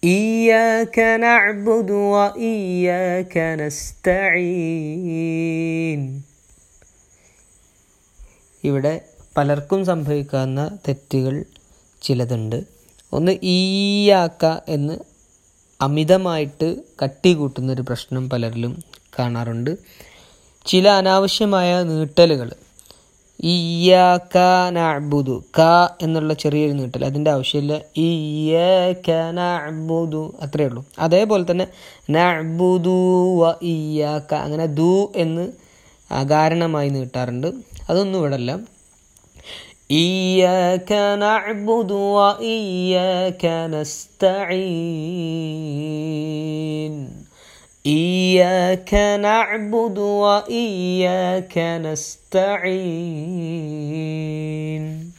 إياك نعبد وإياك نستعين ഇവിടെ പലർക്കും സംഭവിക്കാവുന്ന തെറ്റുകൾ ചിലതുണ്ട് ഒന്ന് ഈയാക്ക എന്ന് അമിതമായിട്ട് കട്ടി കൂട്ടുന്നൊരു പ്രശ്നം പലരിലും കാണാറുണ്ട് ചില അനാവശ്യമായ നീട്ടലുകൾ ഇയ്യാക്ക നഅ്ബുദു ക എന്നുള്ള ചെറിയൊരു നീട്ടൽ അതിൻ്റെ ആവശ്യമില്ല ഇയ്യാക്ക നഅ്ബുദു അത്രയേ ഉള്ളൂ അതേപോലെ തന്നെ നഅ്ബുദു വ ഇയ്യാക്ക അങ്ങനെ ദു എന്ന് അകാരണമായി നീട്ടാറുണ്ട് അതൊന്നും ഇവിടെ അല്ല إياك نعبد وإياك نستعين إياك نعبد وإياك نستعين